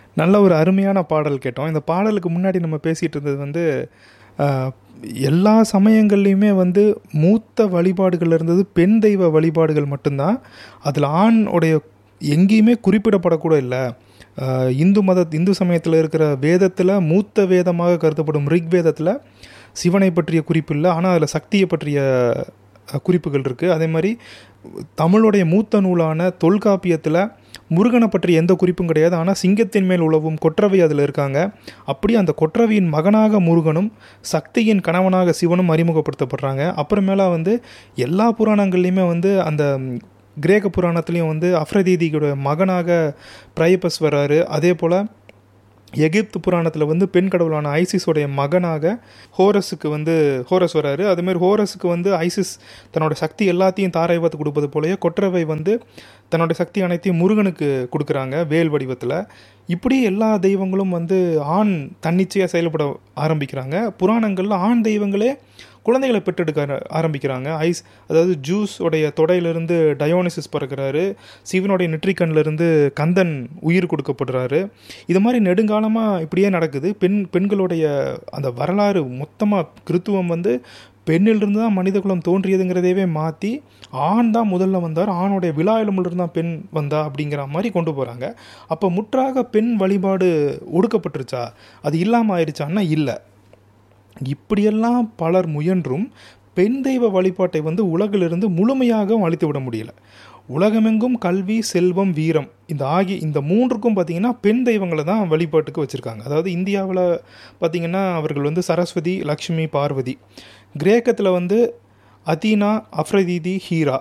நல்ல ஒரு அருமையான பாடல் கேட்டோம் இந்த பாடலுக்கு முன்னாடி நம்ம பேசிகிட்டு இருந்தது வந்து ஆஹ், எல்லா சமயங்கள்லையுமே வந்து மூத்த வழிபாடுகள் இருந்தது பெண் தெய்வ வழிபாடுகள் மட்டும்தான் அதில் ஆண் உடைய எங்கேயுமே குறிப்பிடப்படக்கூட இல்லை ஆஹ், இந்து மத இந்து சமயத்தில் இருக்கிற வேதத்தில் மூத்த வேதமாக கருதப்படும் ரிக் வேதத்தில் சிவனை பற்றிய குறிப்பு இல்லை ஆனால் அதில் சக்தியை பற்றிய அஹ், குறிப்புகள் இருக்குது அதே மாதிரி தமிழுடைய மூத்த நூலான தொல்காப்பியத்தில் முருகனை பற்றி எந்த குறிப்பும் கிடையாது ஆனால் சிங்கத்தின் மேல் உழவும் கொற்றவை அதில் இருக்காங்க அப்படி அந்த கொற்றவையின் மகனாக முருகனும் சக்தியின் கணவனாக சிவனும் அறிமுகப்படுத்தப்படுறாங்க அப்புறமேலா வந்து எல்லா புராணங்கள்லையுமே வந்து அந்த ம், கிரேக்க புராணத்துலேயும் வந்து அஃப்ரதீதியோட மகனாக பிரைபஸ் வராரு அதே போல் எகிப்து புராணத்தில் வந்து பெண் கடவுளான ஐசிஸோடைய மகனாக ஹோரஸுக்கு வந்து ஹோரஸ் வராரு அதேமாதிரி ஹோரஸுக்கு வந்து ஐசிஸ் தன்னோட சக்தி எல்லாத்தையும் தாரைவத்து கொடுப்பது போலயே கொற்றவை வந்து தன்னோட சக்தி அனைத்தையும் முருகனுக்கு கொடுக்குறாங்க வேல் வடிவத்தில் இப்படி எல்லா தெய்வங்களும் வந்து ஆண் தன்னிச்சையாக செயல்பட ஆரம்பிக்கிறாங்க புராணங்களில் ஆண் தெய்வங்களே குழந்தைகளை பெற்றெடுக்க ஆர- ஆரம்பிக்கிறாங்க ஐஸ் அதாவது ஜூஸ் உடைய தொடையிலிருந்து டயோனிசிஸ் பிறக்கிறாரு சிவனுடைய நெற்றிக்கண்ணிலிருந்து கந்தன் உயிர் கொடுக்கப்படுறாரு இது மாதிரி நெடுங்காலமாக இப்படியே நடக்குது பெண் பெண்களுடைய அந்த வரலாறு மொத்தமாக கிறித்துவம் வந்து பெண்ணிலிருந்து தான் மனித குலம் தோன்றியதுங்கிறதையவே மாற்றி ஆண் தான் முதல்ல வந்தார் ஆணுடைய விழா எலும்பிலிருந்து தான் பெண் வந்தா அப்படிங்கிற மாதிரி கொண்டு போகிறாங்க அப்போ முற்றாக பெண் வழிபாடு ஒடுக்கப்பட்டுருச்சா அது இல்லாமல் ஆயிடுச்சான்னா இல்லை இப்படியெல்லாம் பலர் முயன்றும் பெண் தெய்வ வழிபாட்டை வந்து உலகிலிருந்து முழுமையாக அழித்து விட முடியல உலகமெங்கும் கல்வி செல்வம் வீரம் இந்த ஆகிய இந்த மூன்றுக்கும் பார்த்தீங்கன்னா பெண் தெய்வங்களை தான் வழிபாட்டுக்கு வச்சுருக்காங்க அதாவது இந்தியாவில் பார்த்தீங்கன்னா அவர்கள் வந்து சரஸ்வதி லக்ஷ்மி பார்வதி கிரேக்கத்தில் வந்து அதீனா அஃப்ரதீதி ஹீரா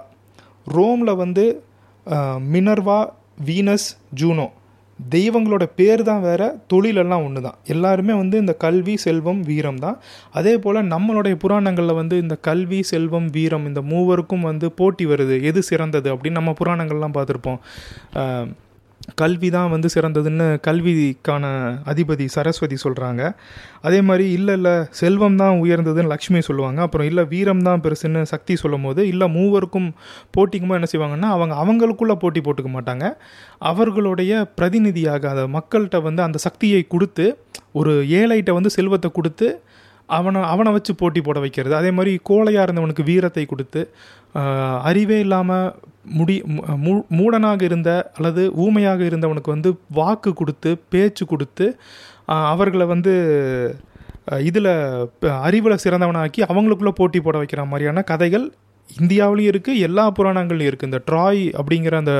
ரோமில் வந்து அஹ், மினர்வா வீனஸ் ஜூனோ தெய்வங்களோட பேர் தான் வேற தொழிலெல்லாம் ஒன்று தான் எல்லாருமே வந்து இந்த கல்வி செல்வம் வீரம் தான் அதே போல் நம்மளுடைய புராணங்களில் வந்து இந்த கல்வி செல்வம் வீரம் இந்த மூவருக்கும் வந்து போட்டி வருது எது சிறந்தது அப்படின்னு நம்ம புராணங்கள்லாம் பார்த்துருப்போம் அஹ், கல்வி தான் வந்து சிறந்ததுன்னு கல்விக்கான அதிபதி சரஸ்வதி சொல்கிறாங்க அதே மாதிரி இல்லை இல்லை செல்வம் தான் உயர்ந்ததுன்னு லக்ஷ்மி சொல்லுவாங்க அப்புறம் இல்லை வீரம் தான் பெருசுன்னு சக்தி சொல்லும் போது இல்லை மூவருக்கும் போட்டிக்குமோ என்ன செய்வாங்கன்னா அவங்க அவங்களுக்குள்ள போட்டி போட்டுக்க மாட்டாங்க அவர்களுடைய பிரதிநிதியாக அந்த மக்கள்கிட்ட வந்து அந்த சக்தியை கொடுத்து ஒரு ஏழைகிட்ட வந்து செல்வத்தை கொடுத்து அவனை அவனை வச்சு போட்டி போட வைக்கிறது அதே மாதிரி கோழையாக இருந்தவனுக்கு வீரத்தை கொடுத்து ஆஹ், அறிவே இல்லாமல் முடி மு- மூ- மூடனாக இருந்த அல்லது ஊமையாக இருந்தவனுக்கு வந்து வாக்கு கொடுத்து பேச்சு கொடுத்து ஆஹ், அவர்களை வந்து இதில் அறிவில் சிறந்தவனாக்கி அவங்களுக்குள்ள போட்டி போட வைக்கிற மாதிரியான கதைகள் இந்தியாவிலையும் இருக்குது எல்லா புராணங்கள்லையும் இருக்குது இந்த ட்ராய் அப்படிங்கிற அந்த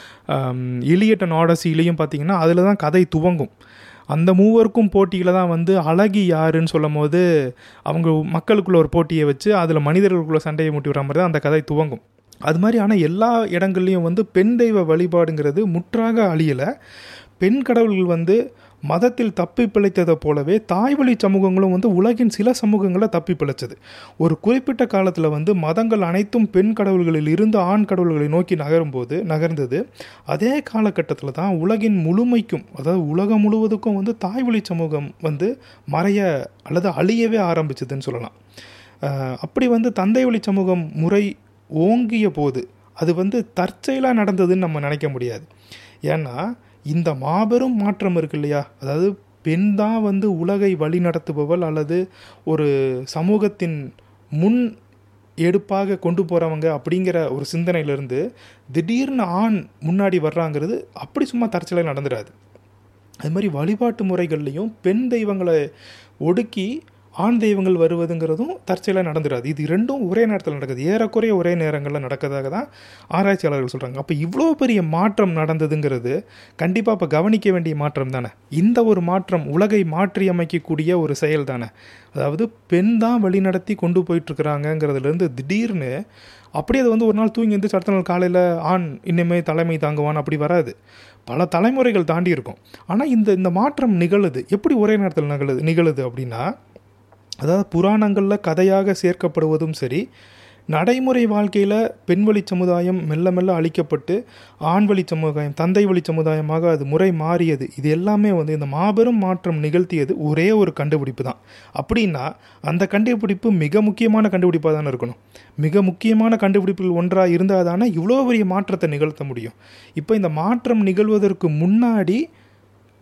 இலியட் அண்ட் ஆடசிலையும் பார்த்தீங்கன்னா அதில் தான் கதை துவங்கும் அந்த மூவருக்கும் போட்டியில் தான் வந்து அழகி யாருன்னு சொல்லும் போது அவங்க மக்களுக்குள்ள ஒரு போட்டியை வச்சு அதில் மனிதர்களுக்குள்ள சண்டையை மூட்டி வர மாதிரி தான் அந்த கதை துவங்கும் அது மாதிரி ஆனால் எல்லா இடங்கள்லையும் வந்து பெண் தெய்வ வழிபாடுங்கிறது முற்றாக அழியலை பெண் கடவுள்கள் வந்து மதத்தில் தப்பி பிழைத்ததை போலவே தாய்வழி சமூகங்களும் வந்து உலகின் சில சமூகங்களை தப்பி பிழைச்சது ஒரு குறிப்பிட்ட காலத்தில் வந்து மதங்கள் அனைத்தும் பெண் கடவுள்களில் இருந்து ஆண் கடவுள்களை நோக்கி நகரும்போது நகர்ந்தது அதே காலகட்டத்தில் தான் உலகின் முழுமைக்கும் அதாவது உலகம் முழுவதுக்கும் வந்து தாய்வழி சமூகம் வந்து மறைய அல்லது அழியவே ஆரம்பிச்சதுன்னு சொல்லலாம் அஹ் அப்படி வந்து தந்தை வழி சமூகம் முறை ஓங்கிய போது அது வந்து தற்செயலாக நடந்ததுன்னு நம்ம நினைக்க முடியாது ஏன்னா இந்த மாபெரும் மாற்றம் இருக்கு இல்லையா அதாவது பெண் தான் வந்து உலகை வழி நடத்துபவள் அல்லது ஒரு சமூகத்தின் முன் எடுப்பாக கொண்டு போகிறவங்க அப்படிங்கிற ஒரு சிந்தனையிலிருந்து திடீர்னு ஆண் முன்னாடி வர்றாங்கிறது அப்படி சும்மா தற்செயலாக நடந்துடாது அது மாதிரி வழிபாட்டு முறைகள்லையும் பெண் தெய்வங்களை ஒடுக்கி ஆண் தெய்வங்கள் வருவதுங்கிறதும் தற்செயலாக நடந்துடாது இது ரெண்டும் ஒரே நேரத்தில் நடக்குது ஏறக்குறைய ஒரே நேரங்களில் நடக்கிறதாக தான் ஆராய்ச்சியாளர்கள் சொல்கிறாங்க அப்போ இவ்வளோ பெரிய மாற்றம் நடந்ததுங்கிறது கண்டிப்பாக இப்போ கவனிக்க வேண்டிய மாற்றம் தானே இந்த ஒரு மாற்றம் உலகை மாற்றி அமைக்கக்கூடிய ஒரு செயல் தானே அதாவது பெண் தான் வழிநடத்தி கொண்டு போயிட்டுருக்குறாங்கங்கிறதுலேருந்து திடீர்னு அப்படியே அது வந்து ஒரு நாள் தூங்கி எந்திரிச்சு அடுத்த நாள் காலையில் ஆண் இன்னுமே தலைமை தாங்குவான் அப்படி வராது பல தலைமுறைகள் தாண்டி இருக்கும் ஆனால் இந்த இந்த மாற்றம் நிகழுது எப்படி ஒரே நேரத்தில் நிகழுது நிகழுது அப்படின்னா அதாவது புராணங்களில் கதையாக சேர்க்கப்படுவதும் சரி நடைமுறை வாழ்க்கையில் பெண்வழி சமுதாயம் மெல்ல மெல்ல அழிக்கப்பட்டு ஆண்வழி சமுதாயம் தந்தை வழி சமுதாயமாக அது முறை மாறியது இது எல்லாமே வந்து இந்த மாபெரும் மாற்றம் நிகழ்த்தியது ஒரே ஒரு கண்டுபிடிப்பு தான் அப்படின்னா அந்த கண்டுபிடிப்பு மிக முக்கியமான கண்டுபிடிப்பாக தானே இருக்கணும் மிக முக்கியமான கண்டுபிடிப்புகள் ஒன்றாக இருந்தால் தானே இவ்வளோ பெரிய மாற்றத்தை நிகழ்த்த முடியும் இப்போ இந்த மாற்றம் நிகழ்வதற்கு முன்னாடி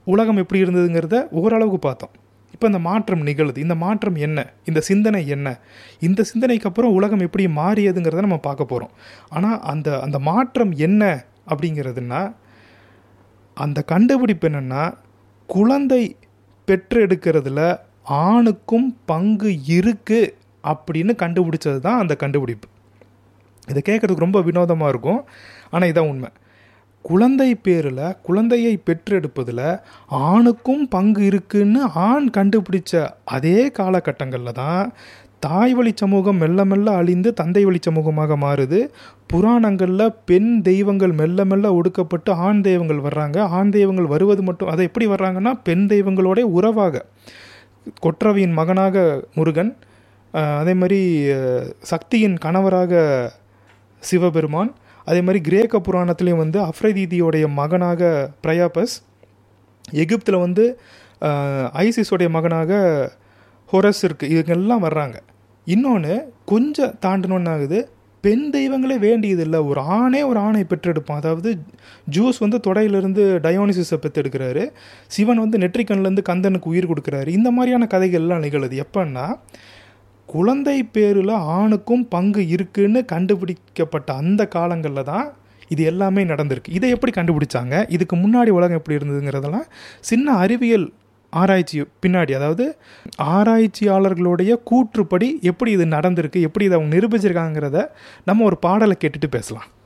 உலகம் எப்படி இருந்ததுங்கிறத ஓரளவுக்கு பார்த்தோம் இப்போ இந்த மாற்றம் நிகழுது இந்த மாற்றம் என்ன இந்த சிந்தனை என்ன இந்த சிந்தனைக்கு அப்புறம் உலகம் எப்படி மாறியதுங்கிறத நம்ம பார்க்க போகிறோம் ஆனால் அந்த அந்த மாற்றம் என்ன அப்படிங்கிறதுனா அந்த கண்டுபிடிப்பு என்னென்னா குழந்தை பெற்றெடுக்கிறதுல ஆணுக்கும் பங்கு இருக்குது அப்படின்னு கண்டுபிடிச்சது தான் அந்த கண்டுபிடிப்பு இதை கேட்குறதுக்கு ரொம்ப வினோதமாக இருக்கும் ஆனால் இதான் உண்மை குழந்தை பேரில் குழந்தையை பெற்றெடுப்பதில் ஆணுக்கும் பங்கு இருக்குன்னு ஆண் கண்டுபிடிச்ச அதே காலகட்டங்களில் தான் தாய் வழி சமூகம் மெல்ல மெல்ல அழிந்து தந்தை வழி சமூகமாக மாறுது புராணங்களில் பெண் தெய்வங்கள் மெல்ல மெல்ல ஒடுக்கப்பட்டு ஆண் தெய்வங்கள் வர்றாங்க ஆண் தெய்வங்கள் வருவது மட்டும் அதை எப்படி வர்றாங்கன்னா பெண் தெய்வங்களோட உறவாக கொற்றவையின் மகனாக முருகன் அதே மாதிரி சக்தியின் கணவராக சிவபெருமான் அதே மாதிரி கிரேக்க புராணத்துலேயும் வந்து அஃப்ரைதீதியோடைய மகனாக பிரயாபஸ் எகிப்தில் வந்து ஐசிஸோடைய மகனாக ஹொரஸ் இருக்குது இதுங்கெல்லாம் வர்றாங்க இன்னொன்று கொஞ்சம் தாண்டணுன்னு ஆகுது பெண் தெய்வங்களே வேண்டியதில்லை ஒரு ஆணே ஒரு ஆணை பெற்றெடுப்பான் அதாவது ஜூஸ் வந்து தொடையிலிருந்து டயோனிசிஸை பெற்றெடுக்கிறாரு சிவன் வந்து நெற்றிக்கண்லேருந்து கந்தனுக்கு உயிர் கொடுக்குறாரு இந்த மாதிரியான கதைகள்லாம் நிகழுது எப்பன்னா குழந்தை பேரில் ஆணுக்கும் பங்கு இருக்குன்னு கண்டுபிடிக்கப்பட்ட அந்த காலங்களில் தான் இது எல்லாமே நடந்திருக்கு இதை எப்படி கண்டுபிடிச்சாங்க இதுக்கு முன்னாடி உலகம் எப்படி இருந்ததுங்கிறதெல்லாம் சின்ன அறிவியல் ஆராய்ச்சி பின்னாடி அதாவது ஆராய்ச்சியாளர்களுடைய கூற்றுப்படி எப்படி இது நடந்திருக்கு எப்படி இதை அவங்க நிரூபிச்சிருக்காங்கிறத நம்ம ஒரு பாடலை கேட்டுட்டு பேசலாம்